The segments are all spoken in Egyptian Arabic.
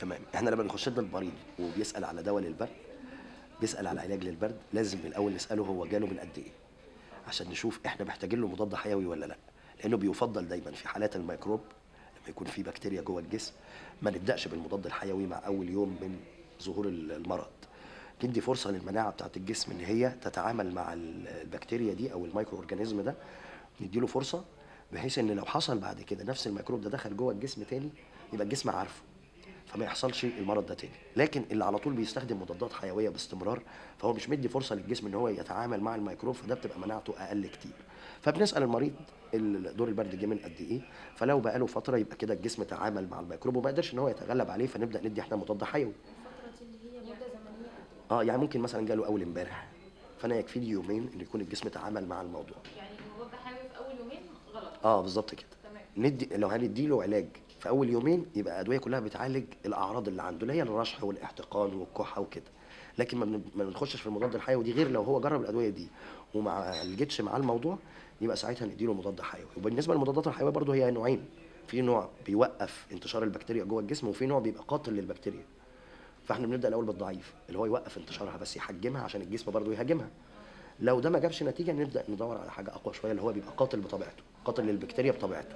تمام احنا لما بنخش لنا المريض وبيسال على دواء للبرد بيسال على علاج للبرد لازم من الاول نساله هو جاله من قد ايه عشان نشوف احنا محتاجين له مضاد حيوي ولا لا لانه بيفضل دايما في حالات الميكروب لما يكون في بكتيريا جوه الجسم ما نبداش بالمضاد الحيوي مع اول يوم من ظهور ال- المرض ندي فرصه للمناعه بتاعه الجسم ان هي تتعامل مع ال- البكتيريا دي او الميكرو اورجانيزم ده نديله فرصه بحيث ان لو حصل بعد كده نفس الميكروب ده دخل جوه الجسم تاني يبقى الجسم عارفه فما يحصلش المرض ده تاني لكن اللي على طول بيستخدم مضادات حيويه باستمرار فهو مش مدي فرصه للجسم ان هو يتعامل مع الميكروب فده بتبقى مناعته اقل كتير فبنسال المريض ال- دور البرد جه من قد ايه فلو بقى له فتره يبقى كده الجسم تعامل مع الميكروب وما قدرش ان هو يتغلب عليه فنبدا ندي احنا مضاد حيوي الفترة دي اللي هي مدة زمنية قد اه يعني ممكن مثلا جاله اول امبارح فانا يكفيني يومين ان يكون الجسم تعامل مع الموضوع ايه؟ يعني مضاد حيوي في أول يومين غلط اه بالظبط كده تمام ندي لو هندي له علاج في اول يومين يبقى ادويه كلها بتعالج الاعراض اللي عنده اللي هي الرشح والاحتقان والكحه وكده لكن ما بن- ما بنخشش في المضاد الحيوي دي غير لو هو جرب الادويه دي وما لجتش معاه الموضوع يبقى ساعتها نديله مضاد حيوي وبالنسبه للمضادات الحيويه برضه هي نوعين في نوع بيوقف انتشار البكتيريا جوه الجسم وفي نوع بيبقى قاتل للبكتيريا فاحنا بنبدا الاول بالضعيف اللي هو يوقف انتشارها بس يحجمها عشان الجسم برضه يهاجمها لو ده ما جابش نتيجه نبدا ندور على حاجه اقوى شويه اللي هو بيبقى قاتل بطبيعته قاتل للبكتيريا بطبيعته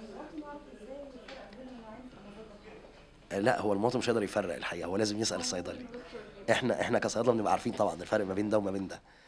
لا هو المواطن مش هيقدر يفرق الحقيقه هو لازم يسال الصيدلي احنا احنا كصيادله بنبقى عارفين طبعا الفرق ما بين ده وما بين ده